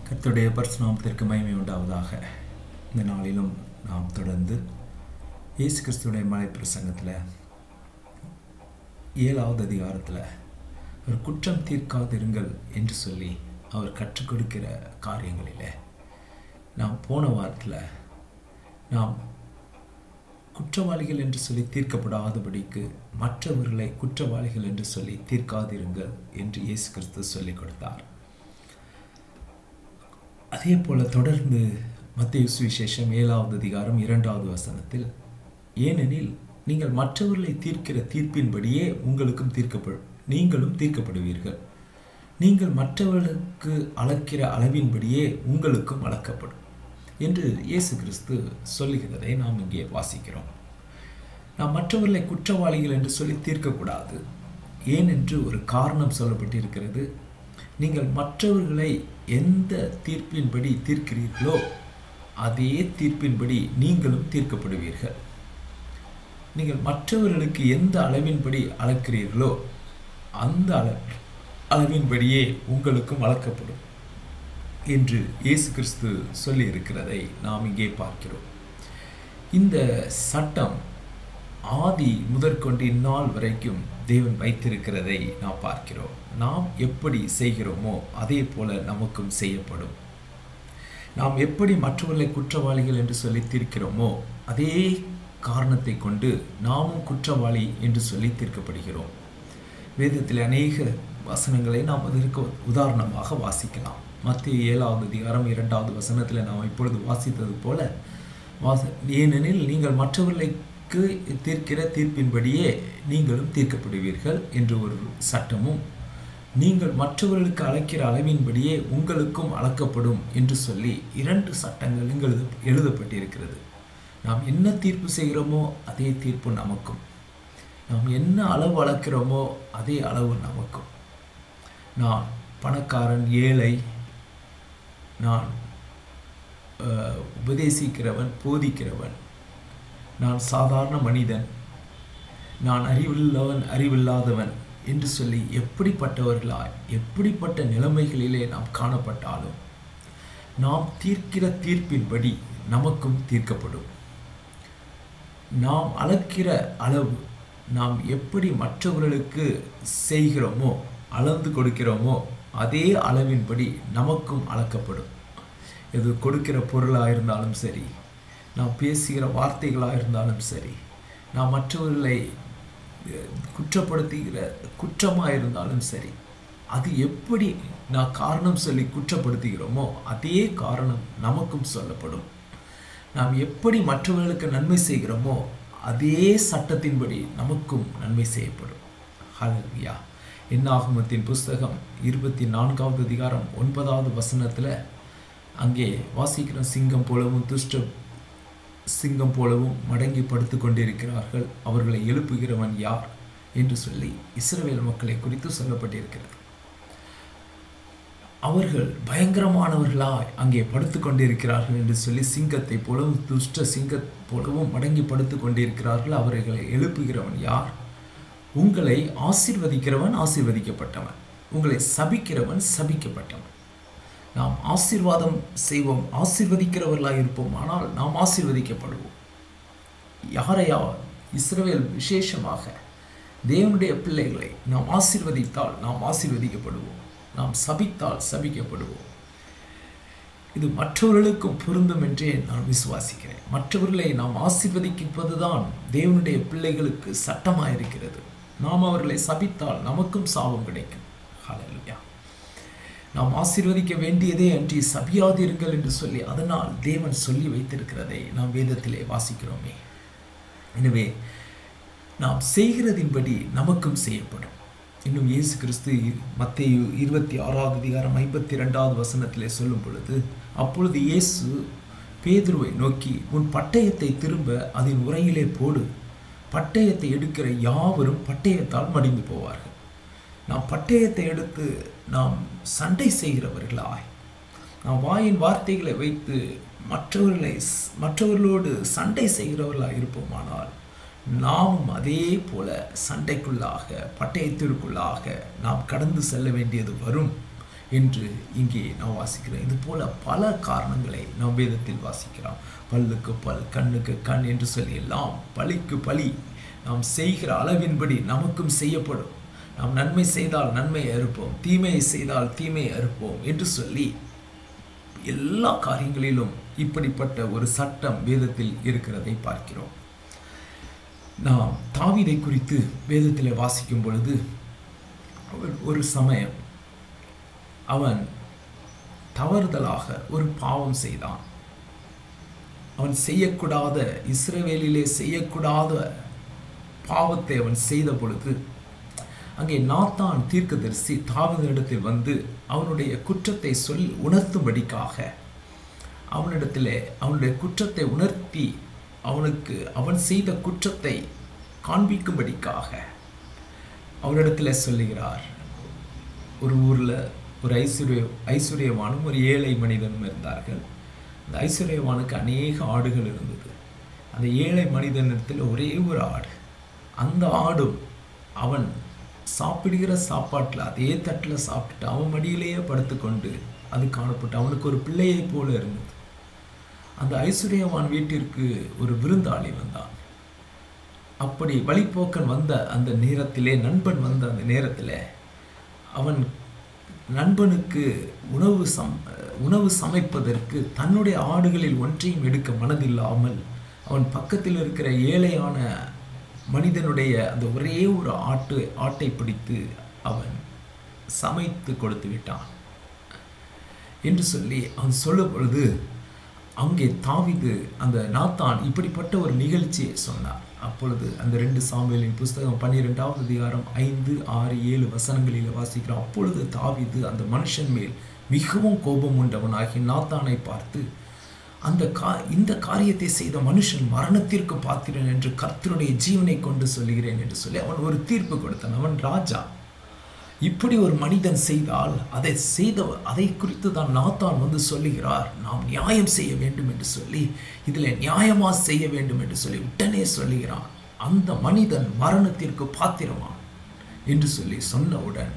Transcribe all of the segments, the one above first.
கர்த்தருடைய பரிசுநாமத்திற்கு மகிமை உண்டாவதாக இந்த நாளிலும் நாம் தொடர்ந்து இயேசு கிறிஸ்துடைய மலை பிரசங்கத்தில் ஏழாவது அதிகாரத்தில் ஒரு குற்றம் தீர்க்காதிருங்கள் என்று சொல்லி அவர் கற்றுக் கொடுக்கிற காரியங்களில் நாம் போன வாரத்தில் நாம் குற்றவாளிகள் என்று சொல்லி தீர்க்கப்படாதபடிக்கு மற்றவர்களை குற்றவாளிகள் என்று சொல்லி தீர்க்காதிருங்கள் என்று இயேசு கிறிஸ்து சொல்லிக் கொடுத்தார் அதே போல தொடர்ந்து மத்திய சுவிசேஷம் ஏழாவது அதிகாரம் இரண்டாவது வசனத்தில் ஏனெனில் நீங்கள் மற்றவர்களை தீர்க்கிற தீர்ப்பின்படியே உங்களுக்கும் தீர்க்கப்படும் நீங்களும் தீர்க்கப்படுவீர்கள் நீங்கள் மற்றவர்களுக்கு அளக்கிற அளவின்படியே உங்களுக்கும் அளக்கப்படும் என்று இயேசு கிறிஸ்து சொல்லுகிறதை நாம் இங்கே வாசிக்கிறோம் நாம் மற்றவர்களை குற்றவாளிகள் என்று சொல்லி தீர்க்கக்கூடாது ஏனென்று ஒரு காரணம் சொல்லப்பட்டிருக்கிறது நீங்கள் மற்றவர்களை எந்த தீர்ப்பின்படி தீர்க்கிறீர்களோ அதே தீர்ப்பின்படி நீங்களும் தீர்க்கப்படுவீர்கள் நீங்கள் மற்றவர்களுக்கு எந்த அளவின்படி அளக்கிறீர்களோ அந்த அள அளவின்படியே உங்களுக்கும் அளக்கப்படும் என்று இயேசு கிறிஸ்து சொல்லி இருக்கிறதை நாம் இங்கே பார்க்கிறோம் இந்த சட்டம் ஆதி முதற்கொண்டு இந்நாள் வரைக்கும் தேவன் வைத்திருக்கிறதை நாம் பார்க்கிறோம் நாம் எப்படி செய்கிறோமோ அதே போல நமக்கும் செய்யப்படும் நாம் எப்படி மற்றவர்களை குற்றவாளிகள் என்று சொல்லி தீர்க்கிறோமோ அதே காரணத்தை கொண்டு நாமும் குற்றவாளி என்று சொல்லி தீர்க்கப்படுகிறோம் வேதத்தில் அநேக வசனங்களை நாம் அதற்கு உதாரணமாக வாசிக்கலாம் மத்திய ஏழாவது அதிகாரம் இரண்டாவது வசனத்தில் நாம் இப்பொழுது வாசித்தது போல வாச ஏனெனில் நீங்கள் மற்றவர்களுக்கு தீர்க்கிற தீர்ப்பின்படியே நீங்களும் தீர்க்கப்படுவீர்கள் என்று ஒரு சட்டமும் நீங்கள் மற்றவர்களுக்கு அழைக்கிற அளவின்படியே உங்களுக்கும் அளக்கப்படும் என்று சொல்லி இரண்டு சட்டங்கள் இங்கு எழுத எழுதப்பட்டிருக்கிறது நாம் என்ன தீர்ப்பு செய்கிறோமோ அதே தீர்ப்பு நமக்கும் நாம் என்ன அளவு அளக்கிறோமோ அதே அளவு நமக்கும் நான் பணக்காரன் ஏழை நான் உபதேசிக்கிறவன் போதிக்கிறவன் நான் சாதாரண மனிதன் நான் அறிவுள்ளவன் அறிவில்லாதவன் என்று சொல்லி எப்படிப்பட்டவர்களாய் எப்படிப்பட்ட நிலைமைகளிலே நாம் காணப்பட்டாலும் நாம் தீர்க்கிற தீர்ப்பின்படி நமக்கும் தீர்க்கப்படும் நாம் அளக்கிற அளவு நாம் எப்படி மற்றவர்களுக்கு செய்கிறோமோ அளந்து கொடுக்கிறோமோ அதே அளவின்படி நமக்கும் அளக்கப்படும் இது கொடுக்கிற பொருளாக இருந்தாலும் சரி நாம் பேசுகிற வார்த்தைகளாக இருந்தாலும் சரி நாம் மற்றவர்களை குற்றப்படுத்துகிற குற்றமாக இருந்தாலும் சரி அது எப்படி நான் காரணம் சொல்லி குற்றப்படுத்துகிறோமோ அதே காரணம் நமக்கும் சொல்லப்படும் நாம் எப்படி மற்றவர்களுக்கு நன்மை செய்கிறோமோ அதே சட்டத்தின்படி நமக்கும் நன்மை செய்யப்படும் ஹலரியா என்னாகமத்தின் புஸ்தகம் இருபத்தி நான்காவது அதிகாரம் ஒன்பதாவது வசனத்தில் அங்கே வாசிக்கிற சிங்கம் போலவும் துஷ்ட சிங்கம் போலவும் மடங்கி படுத்து கொண்டிருக்கிறார்கள் அவர்களை எழுப்புகிறவன் யார் என்று சொல்லி இஸ்ரவேல் மக்களை குறித்து சொல்லப்பட்டிருக்கிறது அவர்கள் பயங்கரமானவர்களாய் அங்கே படுத்து கொண்டிருக்கிறார்கள் என்று சொல்லி சிங்கத்தை போலவும் துஷ்ட சிங்க போலவும் மடங்கி படுத்து கொண்டிருக்கிறார்கள் அவர்களை எழுப்புகிறவன் யார் உங்களை ஆசிர்வதிக்கிறவன் ஆசிர்வதிக்கப்பட்டவன் உங்களை சபிக்கிறவன் சபிக்கப்பட்டவன் நாம் ஆசீர்வாதம் செய்வோம் ஆசீர்வதிக்கிறவர்களாக இருப்போம் ஆனால் நாம் ஆசீர்வதிக்கப்படுவோம் யாரையா இஸ்ரவேல் விசேஷமாக தேவனுடைய பிள்ளைகளை நாம் ஆசீர்வதித்தால் நாம் ஆசீர்வதிக்கப்படுவோம் நாம் சபித்தால் சபிக்கப்படுவோம் இது மற்றவர்களுக்கும் பொருந்தும் என்றே நான் விசுவாசிக்கிறேன் மற்றவர்களை நாம் ஆசீர்வதிப்பதுதான் தேவனுடைய பிள்ளைகளுக்கு சட்டமாக இருக்கிறது நாம் அவர்களை சபித்தால் நமக்கும் சாபம் கிடைக்கும் ஹalleluya நாம் ஆசீர்வதிக்க வேண்டியதே அன்றி சபியாதிருங்கள் என்று சொல்லி அதனால் தேவன் சொல்லி வைத்திருக்கிறதை நாம் வேதத்திலே வாசிக்கிறோமே எனவே நாம் செய்கிறதின்படி நமக்கும் செய்யப்படும் இன்னும் இயேசு கிறிஸ்து மத்திய இருபத்தி ஆறாவது அதிகாரம் ஐம்பத்தி ரெண்டாவது வசனத்திலே சொல்லும் பொழுது அப்பொழுது இயேசு பேதுருவை நோக்கி உன் பட்டயத்தை திரும்ப அதன் உரையிலே போடு பட்டயத்தை எடுக்கிற யாவரும் பட்டயத்தால் மடிந்து போவார்கள் நாம் பட்டயத்தை எடுத்து நாம் சண்டை செய்கிறவர்களாய் நாம் வாயின் வார்த்தைகளை வைத்து மற்றவர்களை மற்றவர்களோடு சண்டை செய்கிறவர்களாக இருப்போமானால் நாமும் அதே போல சண்டைக்குள்ளாக பட்டயத்திற்குள்ளாக நாம் கடந்து செல்ல வேண்டியது வரும் என்று இங்கே நாம் வாசிக்கிறோம் இது போல பல காரணங்களை நாம் வேதத்தில் வாசிக்கிறோம் பல்லுக்கு பல் கண்ணுக்கு கண் என்று சொல்லி எல்லாம் பலிக்கு பலி நாம் செய்கிற அளவின்படி நமக்கும் செய்யப்படும் நாம் நன்மை செய்தால் நன்மையை அறுப்போம் தீமையை செய்தால் தீமையை அறுப்போம் என்று சொல்லி எல்லா காரியங்களிலும் இப்படிப்பட்ட ஒரு சட்டம் வேதத்தில் இருக்கிறதை பார்க்கிறோம் நாம் தாவீதை குறித்து வேதத்தில் வாசிக்கும் பொழுது அவன் ஒரு சமயம் அவன் தவறுதலாக ஒரு பாவம் செய்தான் அவன் செய்யக்கூடாத இஸ்ரவேலிலே செய்யக்கூடாத பாவத்தை அவன் செய்த பொழுது அங்கே நாத்தான் தீர்க்கதரிசி தாவீதிடத்தில் வந்து அவனுடைய குற்றத்தை சொல் உணர்த்தும்படிக்காக அவனிடத்திலே அவனுடைய குற்றத்தை உணர்த்தி அவனுக்கு அவன் செய்த குற்றத்தை காண்பிக்கும்படிக்காக அவனிடத்தில் சொல்லுகிறார் ஒரு ஊரில் ஒரு ஐஸ்வர்ய ஐஸ்வர்யவானும் ஒரு ஏழை மனிதனும் இருந்தார்கள் அந்த ஐஸ்வர்யவானுக்கு அநேக ஆடுகள் இருந்தது அந்த ஏழை மனிதனிடத்தில் ஒரே ஒரு ஆடு அந்த ஆடும் அவன் சாப்பிடுகிற சாப்பாட்டில் அதே தட்டில் சாப்பிட்டுட்டு அவன் மடியிலேயே படுத்துக்கொண்டு அது காணப்பட்டு அவனுக்கு ஒரு பிள்ளையைப் போல இருந்தது அந்த ஐஸ்வர்யவான் வீட்டிற்கு ஒரு விருந்தாளி வந்தான் அப்படி வழிப்போக்கன் வந்த அந்த நேரத்திலே நண்பன் வந்த அந்த நேரத்தில் அவன் நண்பனுக்கு உணவு சம் உணவு சமைப்பதற்கு தன்னுடைய ஆடுகளில் ஒன்றையும் எடுக்க மனதில்லாமல் அவன் பக்கத்தில் இருக்கிற ஏழையான மனிதனுடைய அந்த ஒரே ஒரு ஆட்டு ஆட்டை பிடித்து அவன் சமைத்து கொடுத்து விட்டான் என்று சொல்லி அவன் சொல்லும் பொழுது அங்கே தாவிது அந்த நாத்தான் இப்படிப்பட்ட ஒரு நிகழ்ச்சியை சொன்னார் அப்பொழுது அந்த ரெண்டு சாமியலின் புஸ்தகம் பன்னிரெண்டாவது அதிகாரம் ஐந்து ஆறு ஏழு வசனங்களில் வாசிக்கிறோம் அப்பொழுது தாவிது அந்த மனுஷன் மேல் மிகவும் கோபம் உண்டவனாகி நாத்தானை பார்த்து அந்த கா இந்த காரியத்தை செய்த மனுஷன் மரணத்திற்கு பாத்திரன் என்று கர்த்தருடைய ஜீவனை கொண்டு சொல்லுகிறேன் என்று சொல்லி அவன் ஒரு தீர்ப்பு கொடுத்தான் அவன் ராஜா இப்படி ஒரு மனிதன் செய்தால் அதை செய்த அதை குறித்து தான் நாத்தான் வந்து சொல்லுகிறார் நாம் நியாயம் செய்ய வேண்டும் என்று சொல்லி இதில் நியாயமா செய்ய வேண்டும் என்று சொல்லி உடனே சொல்லுகிறான் அந்த மனிதன் மரணத்திற்கு பாத்திரமான் என்று சொல்லி சொன்னவுடன்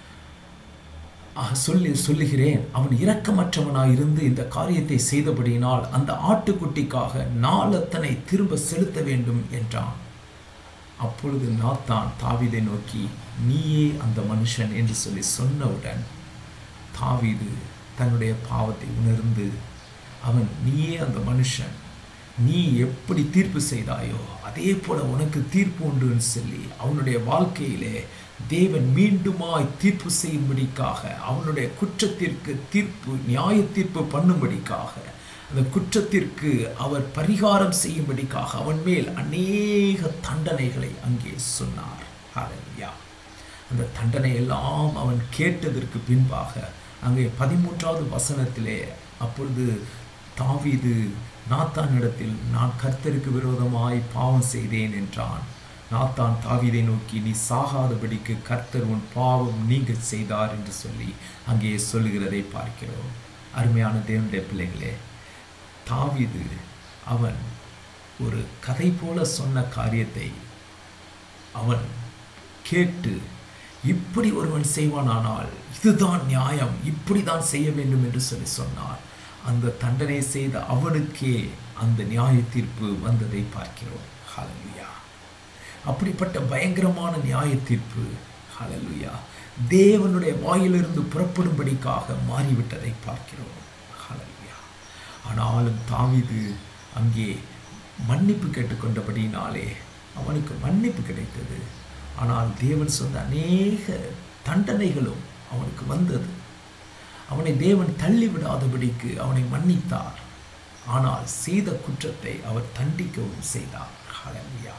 சொல்லி சொல்லுகிறேன் அவன் இரக்கமற்றவனாய் இருந்து இந்த காரியத்தை செய்தபடியினால் அந்த ஆட்டுக்குட்டிக்காக நாளத்தனை திரும்ப செலுத்த வேண்டும் என்றான் அப்பொழுது நாத்தான் தாவிதை நோக்கி நீயே அந்த மனுஷன் என்று சொல்லி சொன்னவுடன் தாவிது தன்னுடைய பாவத்தை உணர்ந்து அவன் நீயே அந்த மனுஷன் நீ எப்படி தீர்ப்பு செய்தாயோ அதே போல உனக்கு தீர்ப்பு உண்டுன்னு சொல்லி அவனுடைய வாழ்க்கையிலே தேவன் மீண்டுமாய் தீர்ப்பு செய்யும்படிக்காக அவனுடைய குற்றத்திற்கு தீர்ப்பு நியாய தீர்ப்பு பண்ணும்படிக்காக அந்த குற்றத்திற்கு அவர் பரிகாரம் செய்யும்படிக்காக அவன் மேல் அநேக தண்டனைகளை அங்கே சொன்னார் ஹalleluya அந்த தண்டனை எல்லாம் அவன் கேட்டதற்கு பின்பாக அங்கே பதிமூன்றாவது வசனத்திலே அப்பொழுது தாவீது நாத்தானிடத்தில் நான் கர்த்தருக்கு விரோதமாய் பாவம் செய்தேன் என்றான் நாத்தான் தாவீதை நோக்கி நீ சாகாதபடிக்கு கர்த்தர் உன் பாவம் நீங்க செய்தார் என்று சொல்லி அங்கே சொல்லுகிறதை பார்க்கிறோம் அருமையான தேவனுடைய பிள்ளைகளே தாவீது அவன் ஒரு கதை போல சொன்ன காரியத்தை அவன் கேட்டு இப்படி ஒருவன் செய்வானானால் இதுதான் நியாயம் இப்படி தான் செய்ய வேண்டும் என்று சொல்லி சொன்னார் அந்த தண்டனை செய்த அவனுக்கே அந்த நியாய தீர்ப்பு வந்ததை பார்க்கிறோம் ஹalleluya அப்படிப்பட்ட பயங்கரமான நியாய தீர்ப்பு ஹalleluya தேவனுடைய வாயிலிருந்து புறப்படும்படிக்காக மாறிவிட்டதை பார்க்கிறோம் ஹalleluya ஆனாலும் தாவீது அங்கே மன்னிப்பு கேட்டுக்கொண்டபடியினாலே அவனுக்கு மன்னிப்பு கிடைத்தது ஆனால் தேவன் சொன்ன அநேக தண்டனைகளும் அவனுக்கு வந்தது அவனை தேவன் தள்ளிவிடாதபடிக்கு அவனை மன்னித்தார் ஆனால் செய்த குற்றத்தை அவர் தண்டிக்கவும் செய்தார் ஹalleluya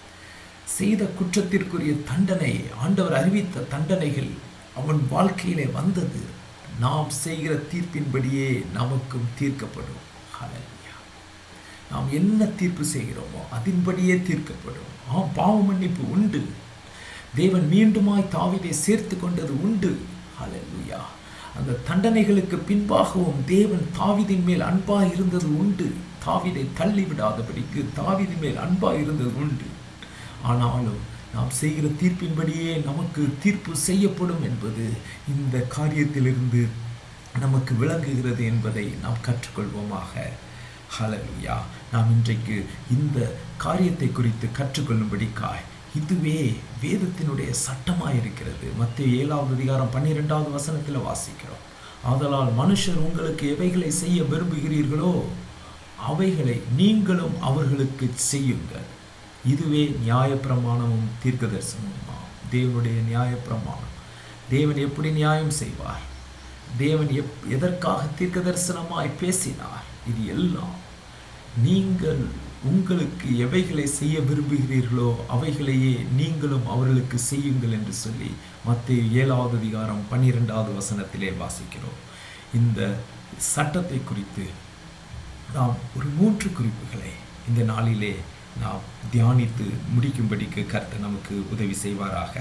செய்த குற்றத்திற்குரிய தண்டனை ஆண்டவர் அறிவித்த தண்டனைகள் அவன் வாழ்க்கையிலே வந்தது நாம் செய்கிற தீர்ப்பின்படியே நமக்கும் தீர்க்கப்படும் ஹalleluya நாம் என்ன தீர்ப்பு செய்கிறோமோ அதன்படியே தீர்க்கப்படும் ஆம் பாவ மன்னிப்பு உண்டு தேவன் மீண்டுமாய் தாவிதை சேர்த்து கொண்டது உண்டு ஹalleluya அந்த தண்டனைகளுக்கு பின்பாகவும் தேவன் தாவிதின் மேல் அன்பாய் இருந்தது உண்டு தாவிதை தள்ளி விடாதபடிக்கு தாவிதின் மேல் அன்பாய் இருந்தது உண்டு ஆனாலும் நாம் செய்கிற தீர்ப்பின்படியே நமக்கு தீர்ப்பு செய்யப்படும் என்பது இந்த காரியத்திலிருந்து நமக்கு விளங்குகிறது என்பதை நாம் கற்றுக்கொள்வோமாக ஹalleluya நாம் இன்றைக்கு இந்த காரியத்தை குறித்து கற்றுக்கொள்ளும்படிக்காய் இதுவே வேதத்தினுடைய சட்டமாக இருக்கிறது மத்திய ஏழாவது அதிகாரம் பன்னிரெண்டாவது வசனத்தில் வாசிக்கிறோம் ஆதலால் மனுஷர் உங்களுக்கு எவைகளை செய்ய விரும்புகிறீர்களோ அவைகளை நீங்களும் அவர்களுக்கு செய்யுங்கள் இதுவே நியாயப்பிரமாணமும் தீர்க்கதரிசனமுமா தேவனுடைய நியாயப்பிரமாணம் தேவன் எப்படி நியாயம் செய்வார் தேவன் எப் எதற்காக தீர்க்க தரிசனமாய் பேசினார் இது எல்லாம் நீங்கள் உங்களுக்கு எவைகளை செய்ய விரும்புகிறீர்களோ அவைகளையே நீங்களும் அவர்களுக்கு செய்யுங்கள் என்று சொல்லி மத்திய ஏழாவது அதிகாரம் பன்னிரெண்டாவது வசனத்திலே வாசிக்கிறோம் இந்த சட்டத்தை குறித்து நாம் ஒரு மூன்று குறிப்புகளை இந்த நாளிலே நாம் தியானித்து முடிக்கும்படிக்கு கர்த்தர் நமக்கு உதவி செய்வாராக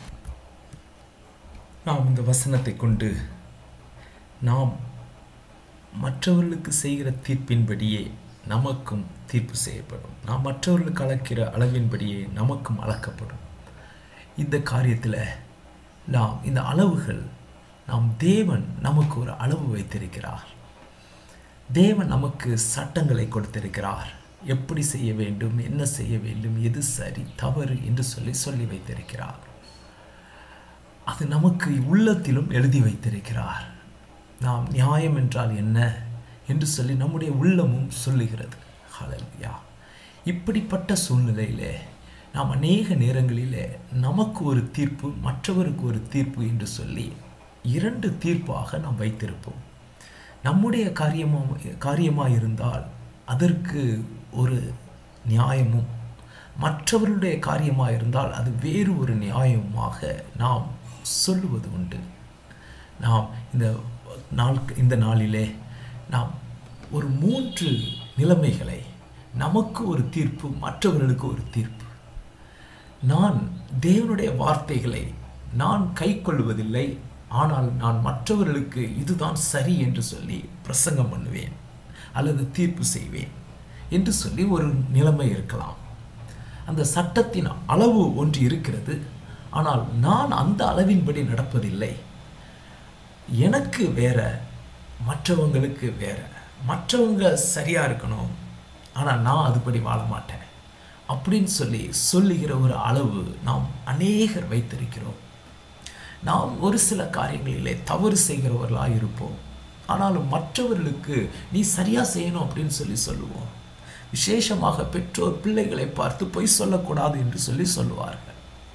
நாம் இந்த வசனத்தை கொண்டு நாம் மற்றவர்களுக்கு செய்கிற தீர்ப்பின்படியே நமக்கும் தீர்ப்பு செய்யப்படும் நாம் மற்றவர்களுக்கு அளக்கிற அளவின்படியே நமக்கும் அளக்கப்படும் இந்த காரியத்தில் நாம் இந்த அளவுகள் நாம் தேவன் நமக்கு ஒரு அளவு வைத்திருக்கிறார் தேவன் நமக்கு சட்டங்களை கொடுத்திருக்கிறார் எப்படி செய்ய வேண்டும் என்ன செய்ய வேண்டும் எது சரி தவறு என்று சொல்லி சொல்லி வைத்திருக்கிறார் அது நமக்கு உள்ளத்திலும் எழுதி வைத்திருக்கிறார் நாம் நியாயம் என்றால் என்ன என்று சொல்லி நம்முடைய உள்ளமும் சொல்லுகிறது ஹalleluya இப்படிப்பட்ட சூழ்நிலையிலே நாம் அநேக நேரங்களிலே நமக்கு ஒரு தீர்ப்பு மற்றவருக்கு ஒரு தீர்ப்பு என்று சொல்லி இரண்டு தீர்ப்பாக நாம் வைத்திருப்போம் நம்முடைய காரியமாக காரியமாக இருந்தால் அதற்கு ஒரு நியாயமும் மற்றவருடைய காரியமாக இருந்தால் அது வேறு ஒரு நியாயமாக நாம் சொல்லுவது உண்டு நாம் இந்த நாள் இந்த நாளிலே நாம் ஒரு மூன்று நிலைமைகளை நமக்கு ஒரு தீர்ப்பு மற்றவர்களுக்கு ஒரு தீர்ப்பு நான் தேவனுடைய வார்த்தைகளை நான் கை கொள்வதில்லை ஆனால் நான் மற்றவர்களுக்கு இதுதான் சரி என்று சொல்லி பிரசங்கம் பண்ணுவேன் அல்லது தீர்ப்பு செய்வேன் என்று சொல்லி ஒரு நிலைமை இருக்கலாம் அந்த சட்டத்தின் அளவு ஒன்று இருக்கிறது ஆனால் நான் அந்த அளவின்படி நடப்பதில்லை எனக்கு வேற மற்றவங்களுக்கு வேற மற்றவங்க சரியா இருக்கணும் ஆனால் நான் அதுபடி வாழ மாட்டேன் அப்படின்னு சொல்லி சொல்லுகிற ஒரு அளவு நாம் அநேகர் வைத்திருக்கிறோம் நாம் ஒரு சில காரியங்களிலே தவறு செய்கிறவர்களாக இருப்போம் ஆனாலும் மற்றவர்களுக்கு நீ சரியா செய்யணும் அப்படின்னு சொல்லி சொல்லுவோம் விசேஷமாக பெற்றோர் பிள்ளைகளை பார்த்து பொய் சொல்லக்கூடாது என்று சொல்லி சொல்லுவார்கள்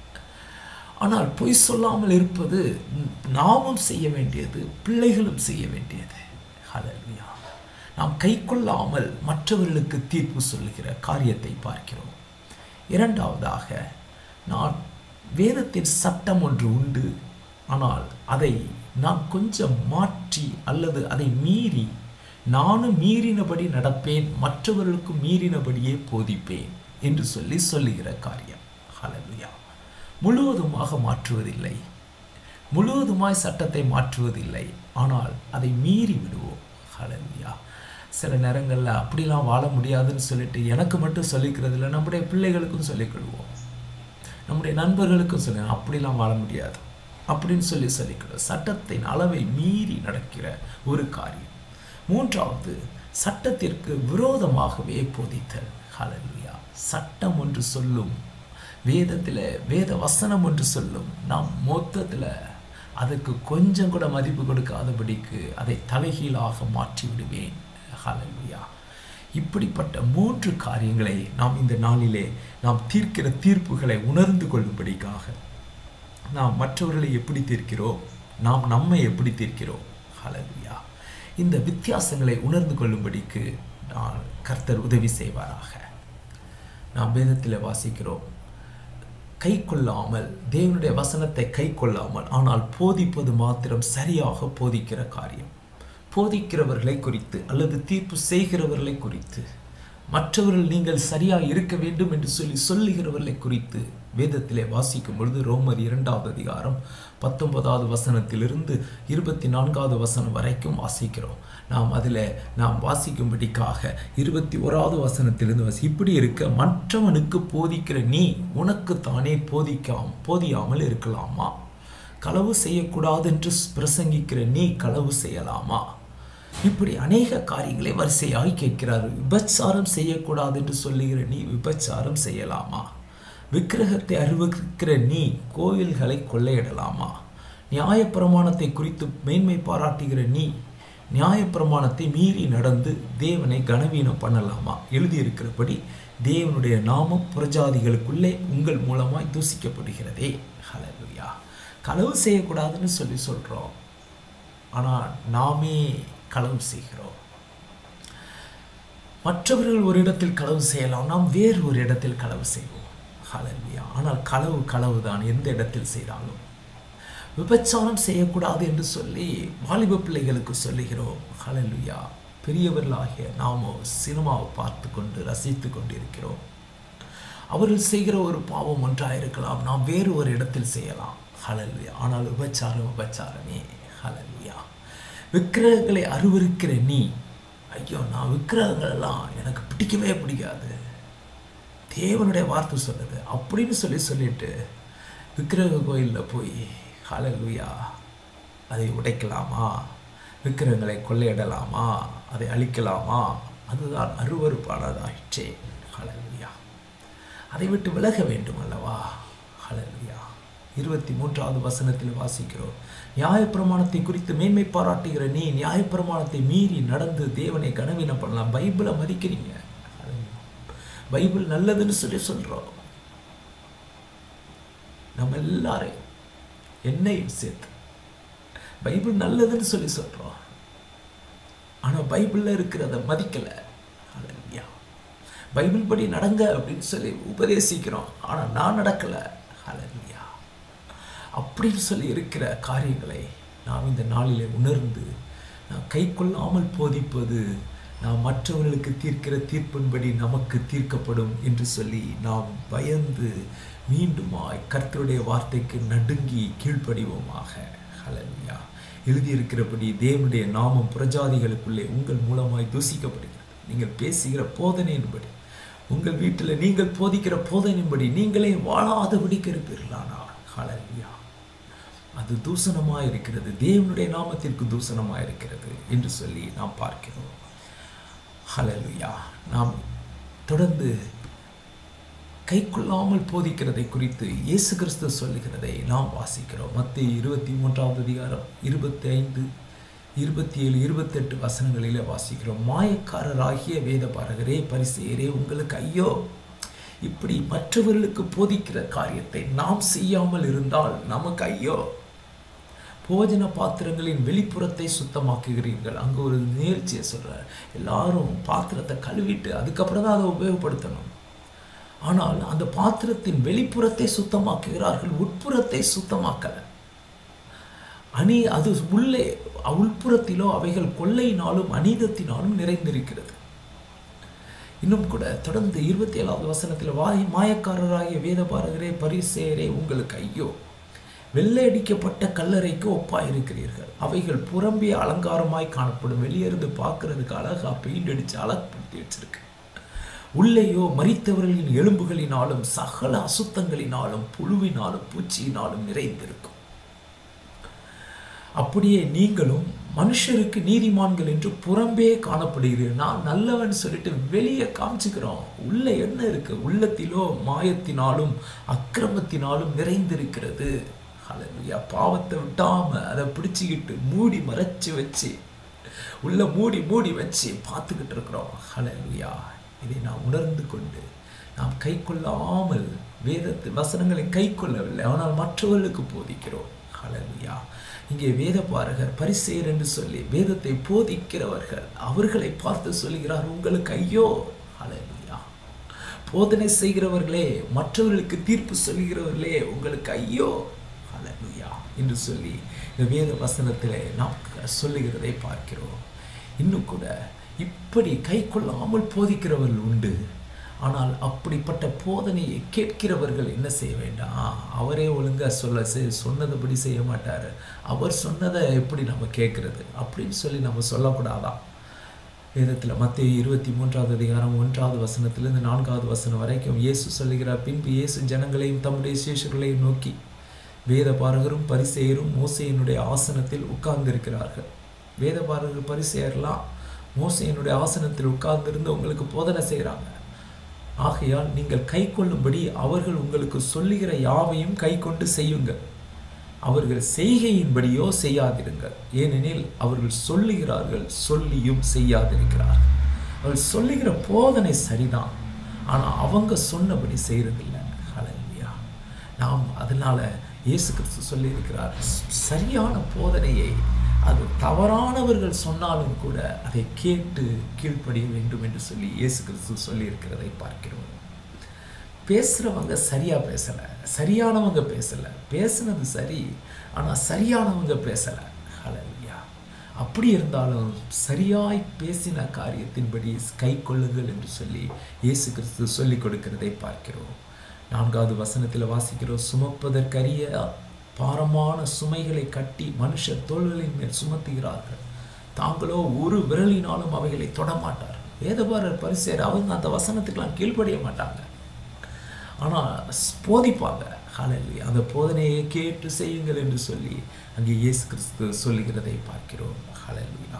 ஆனால் பொய் சொல்லாமல் இருப்பது நாமும் செய்ய வேண்டியது பிள்ளைகளும் செய்ய வேண்டியது ஹalleluya நாம் கை கொள்ளாமல் மற்றவர்களுக்கு தீர்ப்பு சொல்லுகிற காரியத்தை பார்க்கிறோம் இரண்டாவதாக நான் வேதத்தின் சட்டம் ஒன்று உண்டு ஆனால் அதை நான் கொஞ்சம் மாற்றி அல்லது அதை மீறி நானும் மீறினபடி நடப்பேன் மற்றவர்களுக்கும் மீறினபடியே போதிப்பேன் என்று சொல்லி சொல்லுகிற காரியம் ஹalleluya முழுவதுமாக மாற்றுவதில்லை முழுவதுமாய் சட்டத்தை மாற்றுவதில்லை ஆனால் அதை மீறி விடுவோம் ஹalleluya சில நேரங்களில் அப்படிலாம் வாழ முடியாதுன்னு சொல்லிட்டு எனக்கு மட்டும் சொல்லிக்கிறதில்ல நம்முடைய பிள்ளைகளுக்கும் சொல்லிக்கிடுவோம் நம்முடைய நண்பர்களுக்கும் சொல்லி அப்படிலாம் வாழ முடியாது அப்படின்னு சொல்லி சொல்லிக்கிறோம் சட்டத்தின் அளவை மீறி நடக்கிற ஒரு காரியம் மூன்றாவது சட்டத்திற்கு விரோதமாகவே போதித்தல் ஹalleluya சட்டம் ஒன்று சொல்லும் வேதத்தில் வேத வசனம் ஒன்று சொல்லும் நாம் மொத்தத்தில் அதுக்கு கொஞ்சம் கூட மதிப்பு கொடுக்காதபடிக்கு அதை தலைகீழாக மாற்றி விடுவேன் ஹalleluya இப்படிப்பட்ட மூன்று காரியங்களை நாம் இந்த நாளிலே நாம் தீர்க்கிற தீர்ப்புகளை உணர்ந்து கொள்ளும்படிக்காக நாம் மற்றவர்களை எப்படி தீர்க்கிறோம் நாம் நம்மை எப்படி தீர்க்கிறோம் ஹalleluya இந்த வித்தியாசங்களை உணர்ந்து கொள்ளும்படிக்கு நான் கர்த்தர் உதவி செய்வாராக நாம் வேதத்தில் வாசிக்கிறோம் கை கொள்ளாமல் தேவனுடைய வசனத்தை கை கொள்ளாமல் ஆனால் போதிப்பது மாத்திரம் சரியாக போதிக்கிற காரியம் போதிக்கிறவர்களை குறித்து அல்லது தீர்ப்பு செய்கிறவர்களை குறித்து மற்றவர்கள் நீங்கள் சரியாக இருக்க வேண்டும் என்று சொல்லி சொல்லுகிறவர்களை குறித்து வேதத்திலே வாசிக்கும் பொழுது ரோமர் இரண்டாவது அதிகாரம் பத்தொன்பதாவது வசனத்திலிருந்து இருபத்தி நான்காவது வசனம் வரைக்கும் வாசிக்கிறோம் நாம் அதில் நாம் வாசிக்கும்படிக்காக இருபத்தி ஓராவது வசனத்திலிருந்து வாசி இப்படி இருக்க மற்றவனுக்கு போதிக்கிற நீ உனக்கு தானே போதிக்காம போதியாமல் இருக்கலாமா களவு செய்யக்கூடாது என்று பிரசங்கிக்கிற நீ களவு செய்யலாமா இப்படி அநேக காரியங்களை வரிசையாய் கேட்கிறார் விபச்சாரம் செய்யக்கூடாது என்று சொல்லுகிற நீ விபச்சாரம் செய்யலாமா விக்கிரகத்தை அறிவிக்கிற நீ கோவில்களை கொள்ளையிடலாமா நியாயப்பிரமாணத்தை குறித்து மேன்மை பாராட்டுகிற நீ நியாயப்பிரமாணத்தை மீறி நடந்து தேவனை கனவீனம் பண்ணலாமா எழுதியிருக்கிறபடி தேவனுடைய நாமம் புரஜாதிகளுக்குள்ளே உங்கள் மூலமாய் தூசிக்கப்படுகிறதே ஹலலுயா களவு செய்யக்கூடாதுன்னு சொல்லி சொல்கிறோம் ஆனால் நாமே களவு செய்கிறோம் மற்றவர்கள் ஒரு இடத்தில் களவு செய்யலாம் நாம் வேறு ஒரு இடத்தில் களவு செய்வோம் ஹலல்வியா ஆனால் களவு களவு தான் எந்த இடத்தில் செய்தாலும் விபச்சாரம் செய்யக்கூடாது என்று சொல்லி வாலிப பிள்ளைகளுக்கு சொல்லுகிறோம் ஹலல்வியா பெரியவர்களாகிய நாமோ சினிமாவை பார்த்து கொண்டு ரசித்து கொண்டு இருக்கிறோம் அவர்கள் செய்கிற ஒரு பாவம் ஒன்றாயிருக்கலாம் நாம் வேறு ஒரு இடத்தில் செய்யலாம் ஹலல்வியா ஆனால் விபச்சாரம் விபச்சாரமே ஹலல்வியா விக்கிரகங்களை அருவருக்கிற நீ ஐயோ நான் விக்கிரகங்கள் எல்லாம் எனக்கு பிடிக்கவே பிடிக்காது தேவனுடைய வார்த்தை சொல்லுது அப்படின்னு சொல்லி சொல்லிட்டு விக்கிரக கோயிலில் போய் ஹலலுயா அதை உடைக்கலாமா விக்கிரகங்களை கொள்ளையிடலாமா அதை அழிக்கலாமா அதுதான் அருவறுப்பானதாயிற்றே ஹலலுயா அதை விட்டு விலக வேண்டும் அல்லவா ஹலலுயா இருபத்தி மூன்றாவது வசனத்தில் வாசிக்கிறோம் நியாயப்பிரமாணத்தை குறித்து மேன்மை பாராட்டுகிற நீ நியாயப்பிரமாணத்தை மீறி நடந்து தேவனை கனவீனம் பண்ணலாம் பைபிளை மதிக்கிறீங்க பைபிள் நல்லதுன்னு சொல்லி சொல்றோம் நம்ம எல்லாரையும் என்னையும் சேர்த்து பைபிள் நல்லதுன்னு சொல்லி சொல்றோம் ஆனா பைபிள்ல இருக்கிறத மதிக்கல ஹalleluya பைபிள் படி நடங்க அப்படின்னு சொல்லி உபதேசிக்கிறோம் ஆனா நான் நடக்கல ஹalleluya அப்படின்னு சொல்லி இருக்கிற காரியங்களை நாம் இந்த நாளிலே உணர்ந்து நாம் கை கொள்ளாமல் போதிப்பது நாம் மற்றவர்களுக்கு தீர்க்கிற தீர்ப்பின்படி நமக்கு தீர்க்கப்படும் என்று சொல்லி நாம் பயந்து மீண்டுமாய் கர்த்தருடைய வார்த்தைக்கு நடுங்கி கீழ்ப்படிவோமாக ஹலலுயா எழுதியிருக்கிறபடி தேவனுடைய நாமம் பிரஜாதிகளுக்குள்ளே உங்கள் மூலமாய் தூசிக்கப்படுகிறது நீங்கள் பேசுகிற போதனையின்படி உங்கள் வீட்டில் நீங்கள் போதிக்கிற போதனையின்படி நீங்களே வாழாதபடிக்கு இருப்பீர்களானால் ஹலலுயா அது தூசணமாக இருக்கிறது தேவனுடைய நாமத்திற்கு தூசணமாக இருக்கிறது என்று சொல்லி நாம் பார்க்கிறோம் ஹலலுயா நாம் தொடர்ந்து கை கொள்ளாமல் போதிக்கிறதை குறித்து இயேசு கிறிஸ்து சொல்லுகிறதை நாம் வாசிக்கிறோம் மத்திய இருபத்தி மூன்றாவது அதிகாரம் இருபத்தி ஐந்து இருபத்தி ஏழு இருபத்தெட்டு வசனங்களிலே வாசிக்கிறோம் மாயக்காரராகிய வேத பாரகரே பரிசெயரே உங்களுக்கு ஐயோ இப்படி மற்றவர்களுக்கு போதிக்கிற காரியத்தை நாம் செய்யாமல் இருந்தால் நமக்கு ஐயோ போஜன பாத்திரங்களின் வெளிப்புறத்தை சுத்தமாக்குகிறீர்கள் அங்கே ஒரு நிகழ்ச்சியை சொல்கிறார் எல்லாரும் பாத்திரத்தை கழுவிட்டு அதுக்கப்புறம் தான் அதை உபயோகப்படுத்தணும் ஆனால் அந்த பாத்திரத்தின் வெளிப்புறத்தை சுத்தமாக்குகிறார்கள் உட்புறத்தை சுத்தமாக்கலை அணி அது உள்ளே உள்புறத்திலோ அவைகள் கொள்ளையினாலும் அநீதத்தினாலும் நிறைந்திருக்கிறது இன்னும் கூட தொடர்ந்து இருபத்தி ஏழாவது வசனத்தில் வாய் மாயக்காரராகிய வேதபாரகரே பரிசேரே உங்களுக்கு ஐயோ வெள்ளையடிக்கப்பட்ட கல்லறைக்கு ஒப்பாயிருக்கிறீர்கள் அவைகள் புறம்பிய அலங்காரமாய் காணப்படும் வெளியிருந்து பார்க்கறதுக்கு அழகா பெயிண்ட் அடிச்சு அழகுப்படுத்தி வச்சிருக்கு உள்ளேயோ மறித்தவர்களின் எலும்புகளினாலும் சகல அசுத்தங்களினாலும் புழுவினாலும் பூச்சியினாலும் நிறைந்திருக்கும் அப்படியே நீங்களும் மனுஷருக்கு நீதிமான்கள் என்று புறம்பே காணப்படுகிறீர்கள் நான் நல்லவன் சொல்லிட்டு வெளியே காமிச்சுக்கிறோம் உள்ள என்ன இருக்கு உள்ளத்திலோ மாயத்தினாலும் அக்கிரமத்தினாலும் நிறைந்திருக்கிறது ஹalleluya பாவத்தை விட்டாம அதை பிடிச்சிக்கிட்டு மூடி மறைச்சு வச்சு உள்ள மூடி மூடி வச்சு பார்த்துக்கிட்டு இருக்கிறோம் ஹalleluya இதை நாம் உணர்ந்து கொண்டு நாம் கை கொள்ளாமல் வேதத்து வசனங்களை கை கொள்ளவில்லை ஆனால் மற்றவர்களுக்கு போதிக்கிறோம் ஹalleluya இங்கே வேத பாரகர் பரிசெயர் என்று சொல்லி வேதத்தை போதிக்கிறவர்கள் அவர்களை பார்த்து சொல்கிறார் உங்களுக்கு ஐயோ ஹalleluya போதனை செய்கிறவர்களே மற்றவர்களுக்கு தீர்ப்பு சொல்கிறவர்களே உங்களுக்கு ஐயோ ஹalleluya என்று சொல்லி இந்த வேத வசனத்திலே நாம் சொல்லுகிறதை பார்க்கிறோம் இன்னும் கூட இப்படி கை கொள்ளாமல் போதிக்கிறவர்கள் உண்டு ஆனால் அப்படிப்பட்ட போதனையை கேட்கிறவர்கள் என்ன செய்ய வேண்டாம் அவரே ஒழுங்கா சொல்ல செ- சொன்னதுபடி செய்ய மாட்டார் அவர் சொன்னதை எப்படி நம்ம கேட்கறது அப்படின்னு சொல்லி நம்ம சொல்லக்கூடாதான் வேதத்தில் மத்திய இருபத்தி மூன்றாவது அதிகாரம் ஒன்றாவது வசனத்திலிருந்து நான்காவது வசனம் வரைக்கும் இயேசு சொல்லுகிறார் பின்பு இயேசு ஜனங்களையும் தம்முடைய சேஷர்களையும் நோக்கி வேத பாரகரும் பரிசெயரும் மோசையினுடைய ஆசனத்தில் உட்கார்ந்திருக்கிறார்கள் வேத பாரகர் பரிசெயர்லாம் மோசையினுடைய ஆசனத்தில் உட்கார்ந்திருந்து உங்களுக்கு போதனை செய்கிறாங்க ஆகையால் நீங்கள் கை கொள்ளும்படி அவர்கள் உங்களுக்கு சொல்லுகிற யாவையும் கை கொண்டு செய்யுங்கள் அவர்கள் செய்கையின்படியோ செய்யாதிருங்கள் ஏனெனில் அவர்கள் சொல்லுகிறார்கள் சொல்லியும் செய்யாதிருக்கிறார்கள் அவர்கள் சொல்லுகிற போதனை சரிதான் ஆனால் அவங்க சொன்னபடி செய்யறதில்லை ஹalleluya நாம் அதனால இயேசு கிறிஸ்து சொல்லியிருக்கிறார் சரியான போதனையை அது தவறானவர்கள் சொன்னாலும் கூட அதை கேட்டு கீழ்ப்படிய வேண்டும் என்று சொல்லி இயேசு கிறிஸ்து சொல்லியிருக்கிறதை பார்க்கிறோம் பேசுகிறவங்க சரியாக பேசலை சரியானவங்க பேசலை பேசுனது சரி ஆனால் சரியானவங்க பேசலை ஹalleluya அப்படி இருந்தாலும் சரியாய் பேசின காரியத்தின்படி கை கொள்ளுங்கள் என்று சொல்லி இயேசு கிறிஸ்து சொல்லிக் கொடுக்கிறதை பார்க்கிறோம் நான்காவது வசனத்தில் வாசிக்கிறோம் சுமப்பதற்கரிய பாரமான சுமைகளை கட்டி மனுஷர் தோள்களின் மேல் சுமத்துகிறார்கள் தாங்களோ ஒரு விரலினாலும் அவைகளை தொடமாட்டார்கள் வேதபாரர் பரிசேர் அவங்க அந்த வசனத்துக்கெல்லாம் கீழ்ப்படிய மாட்டாங்க ஆனால் போதிப்பாங்க ஹalleluya அந்த போதனையை கேட்டு செய்யுங்கள் என்று சொல்லி அங்கே இயேசு கிறிஸ்து சொல்லுகிறதை பார்க்கிறோம் ஹalleluya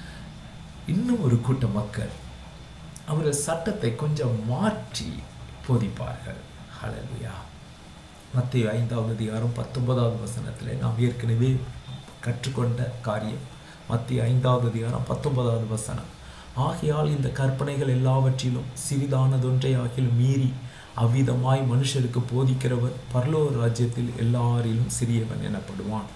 இன்னும் ஒரு கூட்ட மக்கள் அவர்கள் சட்டத்தை கொஞ்சம் மாற்றி போதிப்பார்கள் ஹalleluya மத்திய ஐந்தாவது அதிகாரம் பத்தொன்பதாவது வசனத்தில் நாம் ஏற்கனவே கற்றுக்கொண்ட காரியம் மத்திய ஐந்தாவது அதிகாரம் பத்தொன்பதாவது வசனம் ஆகையால் இந்த கற்பனைகள் எல்லாவற்றிலும் சிறிதானதொன்றை ஆகிலும் மீறி அவ்விதமாய் மனுஷருக்கு போதிக்கிறவர் பரலோக ராஜ்யத்தில் எல்லாரிலும் சிறியவன் எனப்படுவான்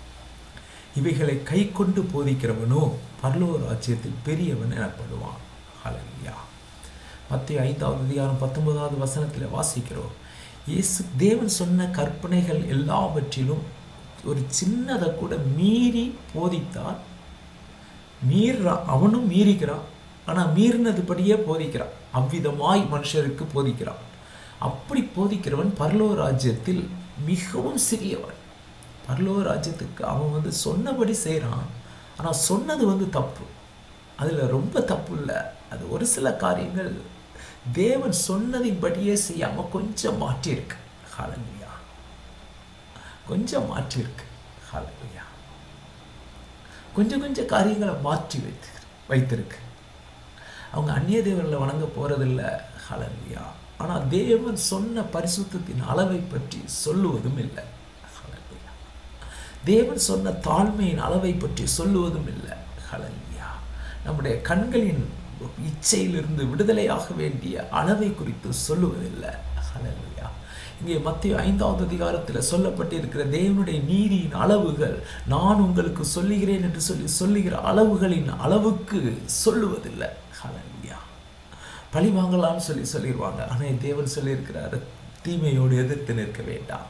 இவைகளை கை கொண்டு போதிக்கிறவனோ பரலோக ராஜ்யத்தில் பெரியவன் எனப்படுவான் ஹalleluya மத்திய ஐந்தாவது அதிகாரம் பத்தொன்பதாவது வசனத்தில் வாசிக்கிறோம் இயேசு தேவன் சொன்ன கற்பனைகள் எல்லாவற்றிலும் ஒரு சின்னதை கூட மீறி போதித்தால் மீறான் அவனும் மீறிக்கிறான் ஆனால் மீறினதுபடியே போதிக்கிறான் அவ்விதமாய் மனுஷருக்கு போதிக்கிறான் அப்படி போதிக்கிறவன் பரலோக ராஜ்யத்தில் மிகவும் சிறியவன் பரலோக ராஜ்யத்துக்கு அவன் வந்து சொன்னபடி செய்கிறான் ஆனால் சொன்னது வந்து தப்பு அதில் ரொம்ப தப்பு இல்லை அது ஒரு சில காரியங்கள் தேவன் சொன்னதின்படியே செய்யாமல் கொஞ்சம் மாற்றியிருக்கு ஹalleluya கொஞ்சம் மாற்றியிருக்கு ஹalleluya கொஞ்சம் கொஞ்சம் காரியங்களை மாற்றி வைத்து வைத்திருக்கு அவங்க அந்நிய தேவர்களை வணங்க போகிறதில்ல ஹalleluya ஆனால் தேவன் சொன்ன பரிசுத்தத்தின் அளவை பற்றி சொல்லுவதும் இல்லை ஹalleluya தேவன் சொன்ன தாழ்மையின் அளவை பற்றி சொல்லுவதும் இல்லை ஹalleluya நம்முடைய கண்களின் இச்சையிலிருந்து விடுதலையாக வேண்டிய அளவை குறித்து சொல்லுவதில்லை ஹalleluya இங்கே மத்திய ஐந்தாவது அதிகாரத்தில் சொல்லப்பட்டிருக்கிற தேவனுடைய நீரின் அளவுகள் நான் உங்களுக்கு சொல்லுகிறேன் என்று சொல்லி சொல்லுகிற அளவுகளின் அளவுக்கு சொல்லுவதில்லை ஹalleluya பழி வாங்கலாம்னு சொல்லி சொல்லிடுவாங்க ஆனால் தேவன் சொல்லியிருக்கிறாரு தீமையோடு எதிர்த்து நிற்க வேண்டாம்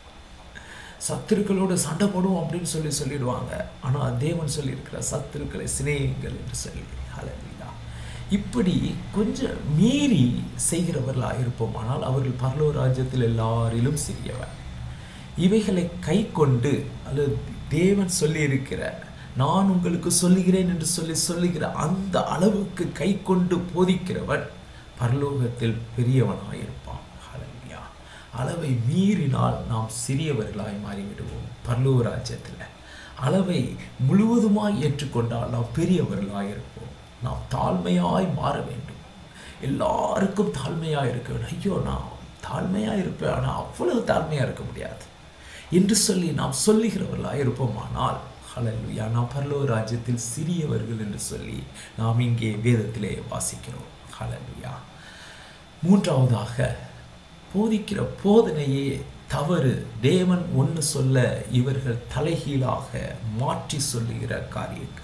சத்துருக்களோடு சண்டை போடுவோம் அப்படின்னு சொல்லி சொல்லிடுவாங்க ஆனால் தேவன் சொல்லியிருக்கிறார் சத்துருக்களை சிநேகிங்கள் என்று சொல்லி ஹalleluya இப்படி கொஞ்சம் மீறி செய்கிறவர்களாக இருப்போம் ஆனால் அவர்கள் பரலோ ராஜ்யத்தில் எல்லாரிலும் சிறியவர் இவைகளை கை கொண்டு அல்லது தேவன் சொல்லியிருக்கிற நான் உங்களுக்கு சொல்லுகிறேன் என்று சொல்லி சொல்லுகிற அந்த அளவுக்கு கை கொண்டு போதிக்கிறவன் பரலோகத்தில் பெரியவனாயிருப்பான் ஹalleluya அளவை மீறினால் நாம் சிறியவர்களாய் மாறிவிடுவோம் பரலோக ராஜ்யத்தில் அளவை முழுவதுமாய் ஏற்றுக்கொண்டால் நாம் பெரியவர்களாய் இருப்போம் நாம் தாழ்மையாய் மாற வேண்டும் எல்லாருக்கும் தாழ்மையாக இருக்க வேண்டும் ஐயோ நான் தாழ்மையாக இருப்பேன் ஆனால் அவ்வளவு தாழ்மையாக இருக்க முடியாது என்று சொல்லி நாம் சொல்லுகிறவர்களாக இருப்போமானால் ஹalleluya நாம் பரலோக ராஜ்யத்தில் சிறியவர்கள் என்று சொல்லி நாம் இங்கே வேதத்திலே வாசிக்கிறோம் ஹalleluya மூன்றாவதாக போதிக்கிற போதனையே தவறு தேவன் ஒன்று சொல்ல இவர்கள் தலைகீழாக மாற்றி சொல்லுகிற காரியங்கள்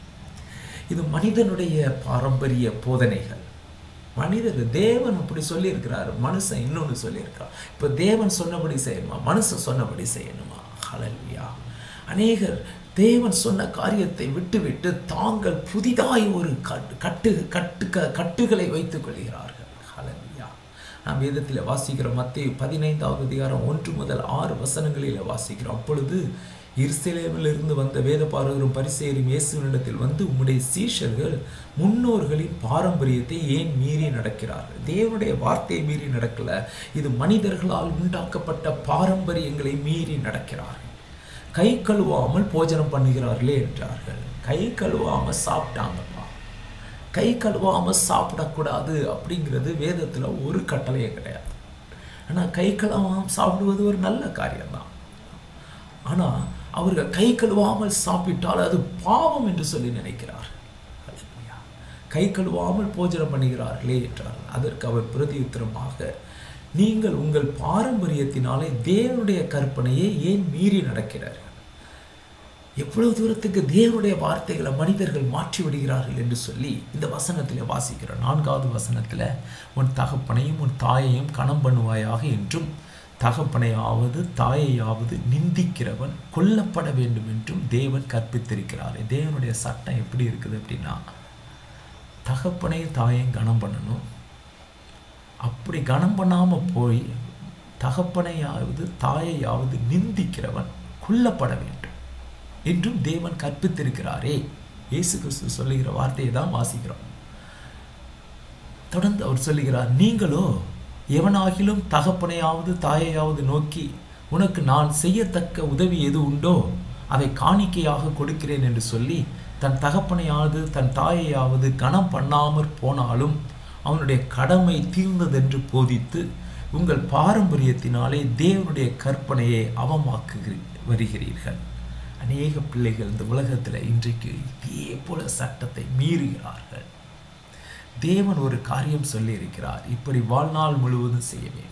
இது மனிதனுடைய பாரம்பரிய போதனைகள் மனிதர் தேவன் அப்படி சொல்லியிருக்கிறார் மனுஷன் இன்னொன்று சொல்லியிருக்கிறார் இப்போ தேவன் சொன்னபடி செய்யணுமா மனுஷன் சொன்னபடி செய்யணுமா ஹalleluya அநேகர் தேவன் சொன்ன காரியத்தை விட்டுவிட்டு தாங்கள் புதிதாய் ஒரு கட்டு கட்டு கட்டு கட்டுகளை வைத்துக் கொள்கிறார்கள் ஹalleluya நாம் வேதத்தில் வாசிக்கிறோம் மத்திய பதினைந்தாவது அதிகாரம் ஒன்று முதல் ஆறு வசனங்களில் வாசிக்கிறோம் அப்பொழுது இருந்து வந்த வேத பாரகரும் பரிசேரும் இயேசுவினிடத்தில் வந்து உம்முடைய சீஷர்கள் முன்னோர்களின் பாரம்பரியத்தை ஏன் மீறி நடக்கிறார்கள் தேவனுடைய வார்த்தையை மீறி நடக்கல இது மனிதர்களால் உண்டாக்கப்பட்ட பாரம்பரியங்களை மீறி நடக்கிறார்கள் கை கழுவாமல் போஜனம் பண்ணுகிறார்களே என்றார்கள் கை கழுவாமல் சாப்பிட்டாங்கப்பா கை கழுவாமல் சாப்பிடக்கூடாது அப்படிங்கிறது வேதத்தில் ஒரு கட்டளையே கிடையாது ஆனால் கை கழுவாமல் சாப்பிடுவது ஒரு நல்ல காரியம்தான் ஆனால் அவர்கள் கை கழுவாமல் சாப்பிட்டால் அது பாவம் என்று சொல்லி நினைக்கிறார் கை கழுவாமல் போஜனம் பண்ணுகிறார்களே என்றார் அதற்கு அவர் பிரதியுத்தரமாக நீங்கள் உங்கள் பாரம்பரியத்தினாலே தேவனுடைய கற்பனையை ஏன் மீறி நடக்கிறார்கள் எவ்வளவு தூரத்துக்கு தேவனுடைய வார்த்தைகளை மனிதர்கள் மாற்றி விடுகிறார்கள் என்று சொல்லி இந்த வசனத்தில் வாசிக்கிறோம் நான்காவது வசனத்தில் உன் தகப்பனையும் உன் தாயையும் கணம் பண்ணுவாயாக என்றும் தகப்பனையாவது தாயையாவது நிந்திக்கிறவன் கொல்லப்பட வேண்டும் என்றும் தேவன் கற்பித்திருக்கிறார் தேவனுடைய சட்டம் எப்படி இருக்குது அப்படின்னா தகப்பனையும் தாயையும் கணம் பண்ணணும் அப்படி கணம் பண்ணாமல் போய் தகப்பனையாவது தாயையாவது நிந்திக்கிறவன் கொல்லப்பட வேண்டும் என்றும் தேவன் கற்பித்திருக்கிறாரே இயேசு கிறிஸ்து சொல்லுகிற வார்த்தையை தான் வாசிக்கிறோம் தொடர்ந்து அவர் சொல்லுகிறார் நீங்களோ எவனாகிலும் தகப்பனையாவது தாயையாவது நோக்கி உனக்கு நான் செய்யத்தக்க உதவி எது உண்டோ அதை காணிக்கையாக கொடுக்கிறேன் என்று சொல்லி தன் தகப்பனையாவது தன் தாயையாவது கணம் பண்ணாமற் போனாலும் அவனுடைய கடமை தீர்ந்ததென்று போதித்து உங்கள் பாரம்பரியத்தினாலே தேவனுடைய கற்பனையை அவமாக்கு வருகிறீர்கள் அநேக பிள்ளைகள் இந்த உலகத்தில் இன்றைக்கு இதே போல சட்டத்தை மீறுகிறார்கள் தேவன் ஒரு காரியம் சொல்லியிருக்கிறார் இப்படி வாழ்நாள் முழுவதும் செய்ய வேண்டும்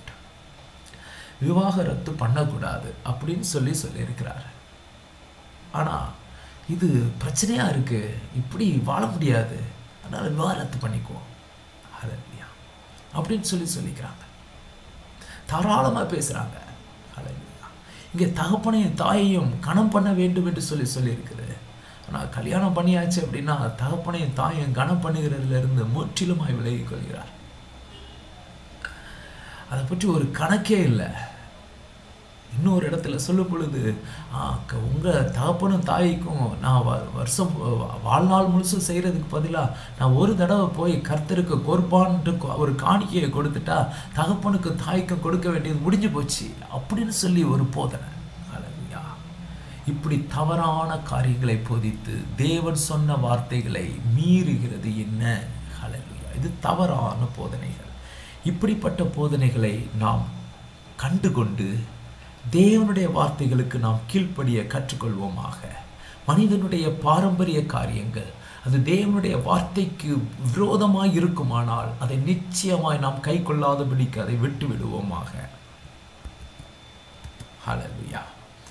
விவாகரத்து பண்ணக்கூடாது அப்படின்னு சொல்லி சொல்லியிருக்கிறார் ஆனால் இது பிரச்சனையாக இருக்குது இப்படி வாழ முடியாது அதனால் விவாகரத்து பண்ணிக்குவோம் ஹலல்லையா அப்படின்னு சொல்லி சொல்லிக்கிறாங்க தாராளமாக பேசுகிறாங்க ஹலல்லையா இங்கே தகப்பனையும் தாயையும் கணம் பண்ண வேண்டும் என்று சொல்லி சொல்லியிருக்குது ஆனால் கல்யாணம் பண்ணியாச்சு அப்படின்னா தகப்பனையும் தாயும் கணம் பண்ணுகிறதுல இருந்து முற்றிலுமாய் விலகிக் கொள்கிறார் அதை பற்றி ஒரு கணக்கே இல்லை இன்னொரு இடத்துல சொல்லும் பொழுது உங்கள் தகப்பனும் தாய்க்கும் நான் வருஷம் வாழ்நாள் முழுசும் செய்கிறதுக்கு பதிலாக நான் ஒரு தடவை போய் கர்த்தருக்கு கொர்பான்ட்டு ஒரு காணிக்கையை கொடுத்துட்டா தகப்பனுக்கும் தாய்க்கும் கொடுக்க வேண்டியது முடிஞ்சு போச்சு அப்படின்னு சொல்லி ஒரு போதனை இப்படி தவறான காரியங்களை போதித்து தேவன் சொன்ன வார்த்தைகளை மீறுகிறது என்ன ஹலலுயா இது தவறான போதனைகள் இப்படிப்பட்ட போதனைகளை நாம் கண்டுகொண்டு தேவனுடைய வார்த்தைகளுக்கு நாம் கீழ்ப்படிய கற்றுக்கொள்வோமாக மனிதனுடைய பாரம்பரிய காரியங்கள் அது தேவனுடைய வார்த்தைக்கு விரோதமாய் இருக்குமானால் அதை நிச்சயமாய் நாம் கை கொள்ளாதபடிக்கு அதை விட்டு விடுவோமாக ஹலலுயா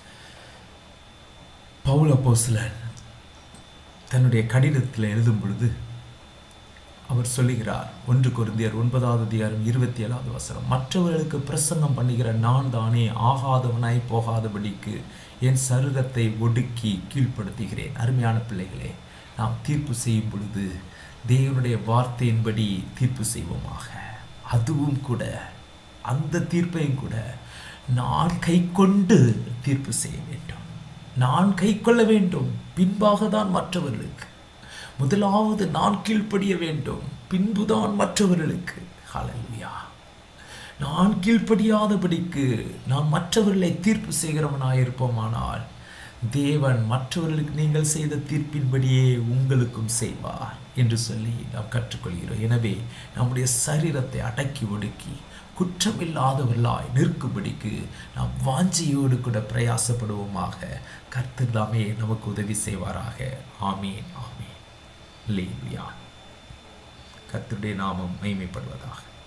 பவுல போஸ்லன் தன்னுடைய கடிதத்தில் எழுதும் பொழுது அவர் சொல்லுகிறார் ஒன்று குருந்தியர் ஒன்பதாவது அதிகாரம் இருபத்தி ஏழாவது வசனம் மற்றவர்களுக்கு பிரசங்கம் பண்ணுகிற நான் தானே ஆகாதவனாய் போகாதபடிக்கு என் சரீரத்தை ஒடுக்கி கீழ்ப்படுத்துகிறேன் அருமையான பிள்ளைகளே நாம் தீர்ப்பு செய்யும் பொழுது தேவனுடைய வார்த்தையின்படி தீர்ப்பு செய்வோமாக அதுவும் கூட அந்த தீர்ப்பையும் கூட நான் கை கொண்டு தீர்ப்பு செய்ய வேண்டும் நான் கை கொள்ள வேண்டும் பின்பாக தான் மற்றவர்களுக்கு முதலாவது நான் கீழ்ப்படிய வேண்டும் பின்புதான் மற்றவர்களுக்கு ஹலல்யா நான் கீழ்ப்படியாதபடிக்கு நான் மற்றவர்களை தீர்ப்பு செய்கிறவனாயிருப்போமானால் தேவன் மற்றவர்களுக்கு நீங்கள் செய்த தீர்ப்பின்படியே உங்களுக்கும் செய்வார் என்று சொல்லி நாம் கற்றுக்கொள்கிறோம் எனவே நம்முடைய சரீரத்தை அடக்கி ஒடுக்கி குற்றமில்லாதவர்களாய் நிற்கும்படிக்கு நாம் வாஞ்சியோடு கூட பிரயாசப்படுவோமாக கர்த்தர் தாமே நமக்கு உதவி செய்வாராக ஆமீன் ஆமீன் லேலுயா கர்த்தருடைய நாமம் மைமைப்படுவதாக